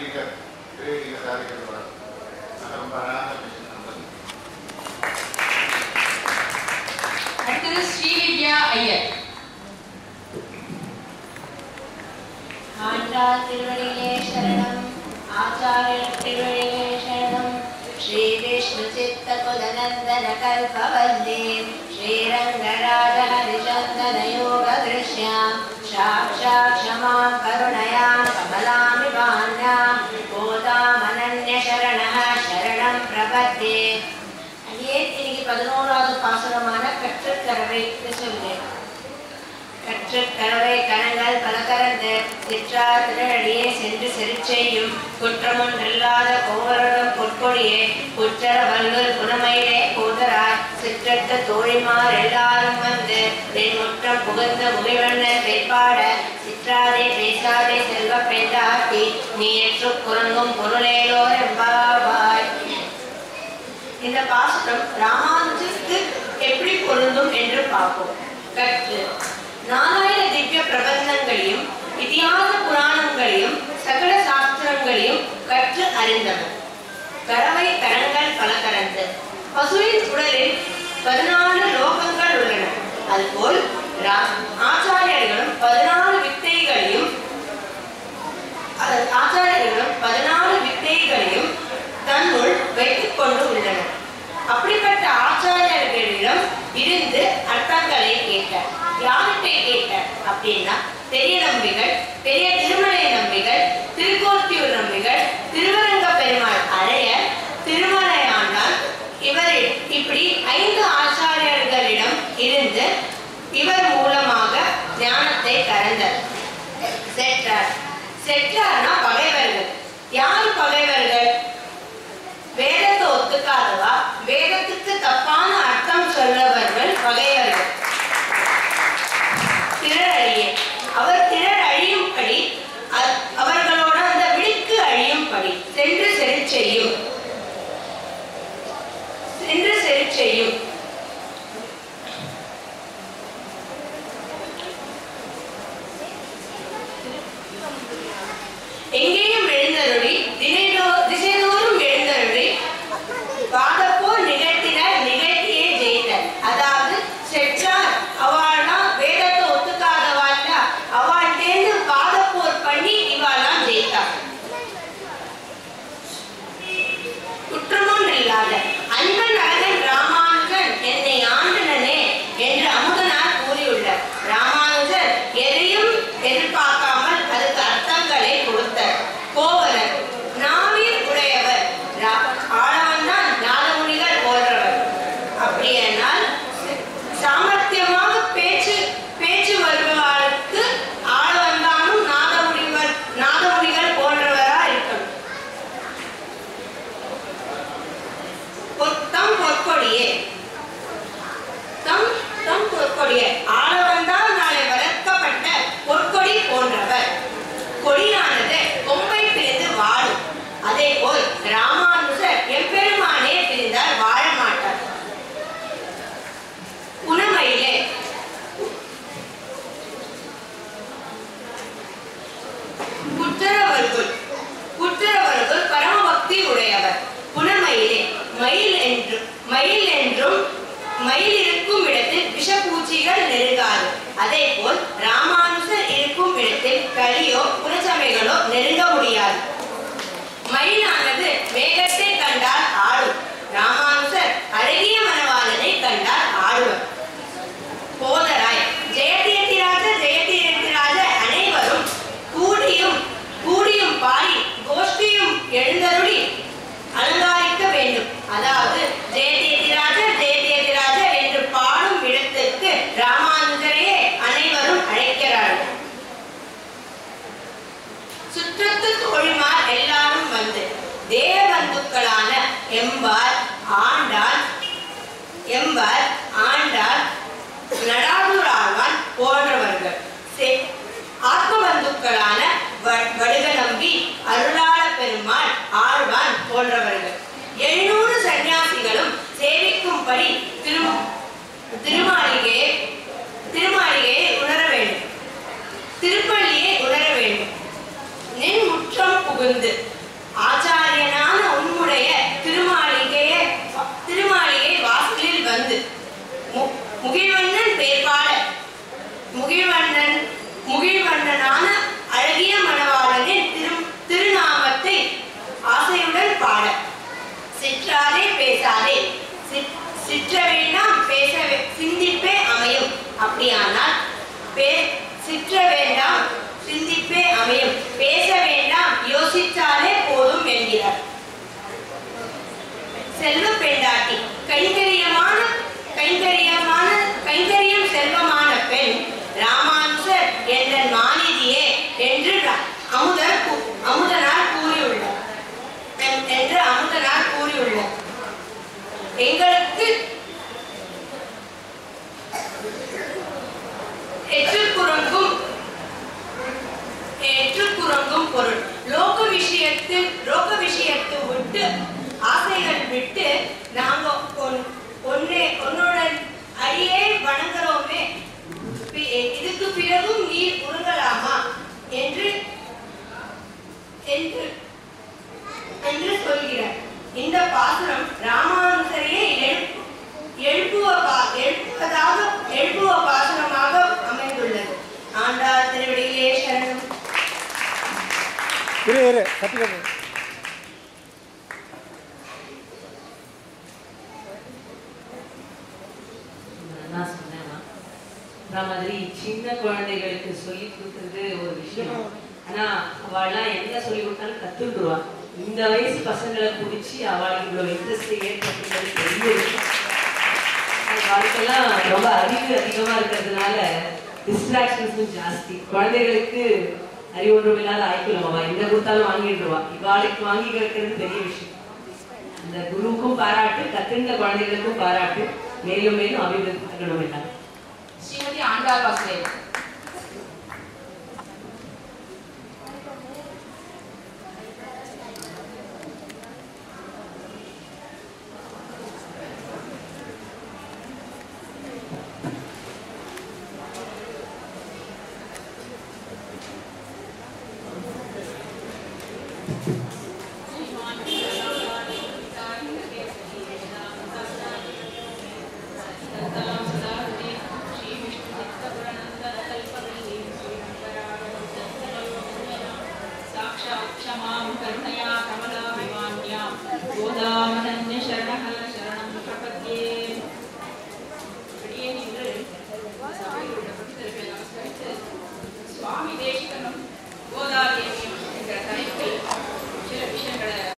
ಈಗ ಈಗ ಕಾರ್ಯಕ್ರಮ ரொம்ப அழகாக பேசினாங்க அடுத்தது ஸ்ரீவித்யா ஐயர் ஆண்டாள் திருவடிகளே சரணம் ஆச்சாரியர் திருவடிகளே சரணம் ஸ்ரீ விஷ்ணு சித்த குதநந்தன கல்பவல்லி ஸ்ரீரங்கராஜ ஹரிச்சந்தன யோக திருஷ்யாம் சாட்சாத் க்ஷமாம் கருணயாம் கமலாமி வாண்யாம் கோதாமனன்ய சரணः சரணம் பிரபத்தே அடியே இன்னைக்கு பதினோராவது பாசுரமான கற்றுக்கரவை சொல்கிறேன் கற்றுக்கரவை கணங்கள் பல கறந்து சிற்றார் திருநடியே சென்று செருச்செய்யும் குற்றமொன்றில்லாத கோவரனும் பொற்கொடியே குற்றர வல்லூர் குணமயிலே கூதராய் சிற்றட்ட தோழிமார் எல்லாரும் வந்து தென் முற்றம் புகுந்த முகிவண்ண பெய்ப்பாட சிற்றாதே பேசாதே செல்வ பெண்டாட்டி நீ ஏற்று குரங்கும் பொருளேலோர் எம்பாவாய் இந்த பாசுரம் ராமானுஜருக்கு எப்படி பொருந்தும் என்று பார்ப்போம் கற்று நாலாயிர திவ்ய பிரபந்தங்களையும் இதிகாச புராணங்களையும் சகல சாஸ்திரங்களையும் கற்று அறிந்தவர் கறவை கரங்கள் பல கறந்து பசுவின் உடலில் பதினாலு லோகங்கள் உள்ளன அதுபோல் ரா- ஆச்சாரியர்களும் பதினாலு வித்தைகளையும் அது- ஆச்சாரியர்களும் பதினாலு வித்தைகளையும் தன்னுள் வைத்துக் கொண்டு உள்ளனர் அப்படிப்பட்ட ஆச்சாரியர்களிடம் இருந்து அர்த்தங்களை கேட்டார் யார்கிட்ட கேட்டார் அப்படின்னா பெரிய நம்பிகள் பெரிய திருமலை நம்பிகள் திருக்கோர்த்தியூர் நம்பிகள் திருவரங்க பெருமாள் அரையர் திருமலையாண்டான் இவர் இப்படி ஐந்து ஆச்சாரியர்களிடம் இருந்து இவர் மூலமாக ஞானத்தை கறந்தார் செற்றார் செற்றார்னா பகைவர்கள் யார் பகைவர்கள் வேதத்தை ஒத்துக்காதவா வேதத்துக்கு தப்பான அர்த்தம் சொல்லவர்கள் பகைவர்கள் திரளழிய அவர் திரள் அழியும்படி அ- அவர்களோட அந்த விழிக்கு அழியும்படி சென்று செரு செய்யும் சென்று செரு செய்யும் எங்கேயும் எழுந்தருளி தினைதோ திசைதோறும் எழுந்தருளி வாதப்போர் நிகழ்த்தினர் நிகழ்த்தியே ஜெயித்தர் அதாவது செற்றார் அவள்னா வேதத்தை ஒத்துக்காதவாள்ல அவள்டேந்து வாதப்போர் பண்ணி இவாளாம் ஜெயித்தார் குற்றமும் இல்லாத அன்பன் அழகன் ராமானுஜன் என்னை ஆண்டனனே என்று அமுதனார் கூறியுள்ளார் ராமானுஜர் எதையும் எதிர்பார்க்காமல் அதுக்கு அர்த்தங்களை கொடுத்தார் கோவலர் நாவீர் உடையவர் ரா- ஆளவன் தான் நாதமுனிகள் போன்றவர் அப்படியானால் சாமர்த்தியமாக பேச்சு பேச்சு வருபவர்களுக்கு ஆளவந்தானும் நாதமுனிவர் நாதமுனிகள் போன்றவரா இருக்கணும் பொத்தம் பொற்கொடியே தம் தம் பொற்கொடியே ஆள வந்தால் நாளை வளர்க்கப்பட்ட பொற்கொடி போன்றவர் கொடியானது கொம்பை பிரிந்து வாழும் அதே போல் ராமானுஜர் எம்பெருமானே பிரிந்தால் வாழ மாட்டார் உணமையிலே குற்றவர்கள் குற்றவர்கள் பரமபக்தி உடையவர் புனமயிலே மயில் என்றும் மயில் என்றும் மயில் இருக்கும் இடத்தில் விஷப்பூச்சிகள் நெருங்காது அதே போல் ராமானுஜர் இருக்கும் இடத்தில் களியோ புனச்சமைகளோ நெருங்க முடியாது மயிலானது மேகத்தை கண்டால் ஆடும் ராமானுஜர் அழகிய மணவாளனை கண்டால் ஆடுவர் போதராய் ஜெயதீர்த்திராஜ ஜெயதீர்த்திராஜ அனைவரும் கூடியும் கூடியும் பாடி கோஷ்டியும் எழுந்தருளி அலங்காரிக்க வேண்டும் அதாவது ஜெயதீர்த்திராஜ ஜெயதீர்த்திராஜ என்று பாடும் இடத்திற்கு ராமானுஜரையே அனைவரும் அழைக்கிறார்கள் சுற்றத்து தோழிமார் எல்லாரும் வந்து தேவபந்துக்களான எம்பார் ஆண்டாள் எம்பார் ஆண்டாள் நடாதூர் ஆழ்வான் போன்றவர்கள் செ- ஆத்மபந்துக்களான வ- வடுக நம்பி அருளாள பெருமாள் ஆழ்வான் போன்றவர்கள் எழுநூறு சன்னியாசிகளும் சேவிக்கும்படி திரு திருமாளிகையை திருமாளிகையை உணர வேண்டும் திருப்பள்ளியை உணர வேண்டும் நின் முற்றம் புகுந்து ஆச்சாரியனான உன்னுடைய திருமாளிகையை திருமாளிகை வாசலில் வந்து மு- முகிழ்வண்ணன் பேர்பாட முகிழ்வண்ணன் முகிழ்வண்ணனான அழகிய மணவாளனின் திரு திருநாமத்தை ஆசையுடன் பாட சிற்றாதே பேசாதே சிற்- சிற்ற வேண்டாம் பேச வே- சிந்திப்பே அமையும் அப்படியானால் பே சிற்ற வேண்டாம் சிந்திப்பே அமையும் பேச வேண்டாம் யோசித்தாலே போதும் என்கிறார் செல்வ பெண்டாட்டி கைங்கரியமான கைங்கரியமான கைங்கரியம் செல்வமான பெண் ராமானுசர் என்ற மாநிதியே என்று ர- அமுதர் கூ- அமுதனார் கூறியுள்ளார் என்- என்று அமுதனார் கூறியுள்ளார் எங்களுக்கு எற்றுக்குறங்கும் எற்றுக்குறங்கும் பொருள் லோக விஷயத்தில் லோக விஷயத்தை விட்டு ஆசைகள் விட்டு நாங்க ஒன்- ஒன்னே உன்னுடன் அடியே வணங்குறோமே பி- இதுக்கு பிறகும் நீர் உருகலாமா என்று என்று என்று சொல்கிறார் இந்த பாசுரம் ராமானுசரையே எழுப்பு எழுப்புவ பா- எழுப்புவதாக எழுப்புவ பாசுரமாக அமைந்துள்ளது ஆண்டாள் திருவடியிலே சரணம் இரு இரு கற்றுக்கோங்க நான் சொன்னேன் அப்புறம் மாதிரி சின்ன குழந்தைகளுக்கு சொல்லி கொடுக்கறது ஒரு விஷயம் ஆனா அவள்லாம் என்ன சொல்லி கொடுத்தாலும் கத்துட்டுருவா இந்த வயசு பசங்களை பிடிச்சி அவளுக்கு இவ்வளவு இன்ட்ரெஸ்ட் ஏற்படுத்துறது பெரிய விஷயம் வாழ்க்கைலாம் ரொம்ப அறிவு அதிகமா இருக்கிறதுனால டிஸ்ட்ராக்ஷன்ஸும் ஜாஸ்தி குழந்தைகளுக்கு அறிவு ஒன்றும் இல்லாத ஆய்க்கலாம் அவ எங்க கொடுத்தாலும் வாங்கிடுவா இவாளுக்கு வாங்கி கேட்கறது பெரிய விஷயம் அந்த குருவுக்கும் பாராட்டு கத்துண்ட குழந்தைகளுக்கும் பாராட்டு மேலும் மேலும் அபிவிருத்தி பண்ணணும் எல்லாம் ஸ்ரீமதி ஆண்டாள் வாசுதேவன் साक्षात् क्षमां करुणया कमलाभिमान्यां गोदा